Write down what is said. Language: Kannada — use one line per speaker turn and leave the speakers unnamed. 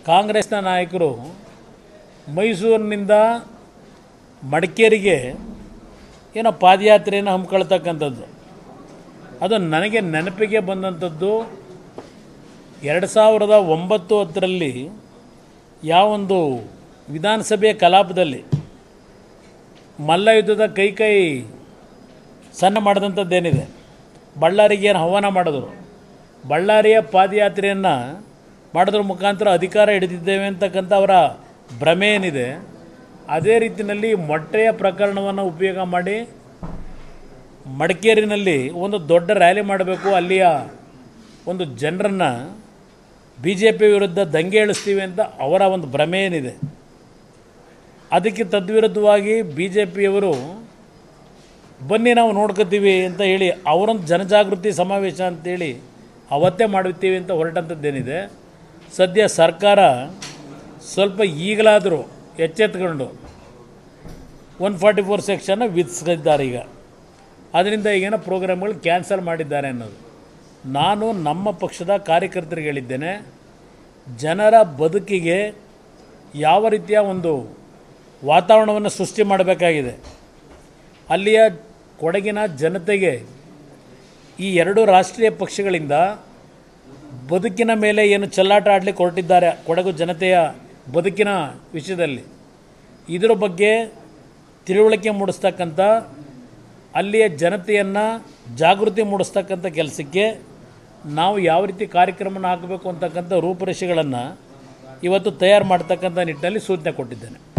ಕಾಂಗ್ರೆಸ್ನ ನಾಯಕರು ಮೈಸೂರಿನಿಂದ ಮಡಿಕೇರಿಗೆ ಏನೋ ಪಾದಯಾತ್ರೆಯನ್ನು ಹಮ್ಮಿಕೊಳ್ತಕ್ಕಂಥದ್ದು ಅದು ನನಗೆ ನೆನಪಿಗೆ ಬಂದಂಥದ್ದು ಎರಡು ಸಾವಿರದ ಒಂಬತ್ತು ಹತ್ತರಲ್ಲಿ ಯಾವೊಂದು ವಿಧಾನಸಭೆಯ ಕಲಾಪದಲ್ಲಿ ಮಲ್ಲಯುದ್ಧದ ಕೈ ಕೈ ಸಣ್ಣ ಮಾಡಿದಂಥದ್ದೇನಿದೆ ಬಳ್ಳಾರಿಗೆ ಏನು ಆಹ್ವಾನ ಮಾಡಿದ್ರು ಬಳ್ಳಾರಿಯ ಪಾದಯಾತ್ರೆಯನ್ನು ಮಾಡೋದ್ರ ಮುಖಾಂತರ ಅಧಿಕಾರ ಹಿಡಿದಿದ್ದೇವೆ ಅಂತಕ್ಕಂಥ ಅವರ ಭ್ರಮೆ ಏನಿದೆ ಅದೇ ರೀತಿಯಲ್ಲಿ ಮೊಟ್ಟೆಯ ಪ್ರಕರಣವನ್ನು ಉಪಯೋಗ ಮಾಡಿ ಮಡಿಕೇರಿನಲ್ಲಿ ಒಂದು ದೊಡ್ಡ ರ್ಯಾಲಿ ಮಾಡಬೇಕು ಅಲ್ಲಿಯ ಒಂದು ಜನರನ್ನು ಬಿ ಜೆ ಪಿ ವಿರುದ್ಧ ದಂಗೆ ಏಳಿಸ್ತೀವಿ ಅಂತ ಅವರ ಒಂದು ಭ್ರಮೆ ಏನಿದೆ ಅದಕ್ಕೆ ತದ್ವಿರುದ್ಧವಾಗಿ ಬಿ ಜೆ ಪಿಯವರು ಬನ್ನಿ ನಾವು ನೋಡ್ಕೋತೀವಿ ಅಂತ ಹೇಳಿ ಅವರೊಂದು ಜನಜಾಗೃತಿ ಸಮಾವೇಶ ಅಂತೇಳಿ ಅವತ್ತೇ ಮಾಡುತ್ತೀವಿ ಅಂತ ಹೊರಟಂಥದ್ದೇನಿದೆ ಸದ್ಯ ಸರ್ಕಾರ ಸ್ವಲ್ಪ ಈಗಲಾದರೂ ಎಚ್ಚೆತ್ಕೊಂಡು ಒನ್ ಫಾರ್ಟಿ ಫೋರ್ ಸೆಕ್ಷನ್ನ ವಿಧಿಸಿದ್ದಾರೆ ಈಗ ಅದರಿಂದ ಈಗೇನೋ ಪ್ರೋಗ್ರಾಮ್ಗಳು ಕ್ಯಾನ್ಸಲ್ ಮಾಡಿದ್ದಾರೆ ಅನ್ನೋದು ನಾನು ನಮ್ಮ ಪಕ್ಷದ ಕಾರ್ಯಕರ್ತರಿಗೆ ಹೇಳಿದ್ದೇನೆ ಜನರ ಬದುಕಿಗೆ ಯಾವ ರೀತಿಯ ಒಂದು ವಾತಾವರಣವನ್ನು ಸೃಷ್ಟಿ ಮಾಡಬೇಕಾಗಿದೆ ಅಲ್ಲಿಯ ಕೊಡಗಿನ ಜನತೆಗೆ ಈ ಎರಡು ರಾಷ್ಟ್ರೀಯ ಪಕ್ಷಗಳಿಂದ ಬದುಕಿನ ಮೇಲೆ ಏನು ಚೆಲ್ಲಾಟ ಆಡಲಿಕ್ಕೆ ಹೊರಟಿದ್ದಾರೆ ಕೊಡಗು ಜನತೆಯ ಬದುಕಿನ ವಿಷಯದಲ್ಲಿ ಇದರ ಬಗ್ಗೆ ತಿಳುವಳಿಕೆ ಮೂಡಿಸ್ತಕ್ಕಂಥ ಅಲ್ಲಿಯ ಜನತೆಯನ್ನು ಜಾಗೃತಿ ಮೂಡಿಸ್ತಕ್ಕಂಥ ಕೆಲಸಕ್ಕೆ ನಾವು ಯಾವ ರೀತಿ ಕಾರ್ಯಕ್ರಮನ ಹಾಕಬೇಕು ಅಂತಕ್ಕಂಥ ರೂಪುರೇಷೆಗಳನ್ನು ಇವತ್ತು ತಯಾರು ಮಾಡ್ತಕ್ಕಂಥ ನಿಟ್ಟಿನಲ್ಲಿ ಸೂಚನೆ ಕೊಟ್ಟಿದ್ದೇನೆ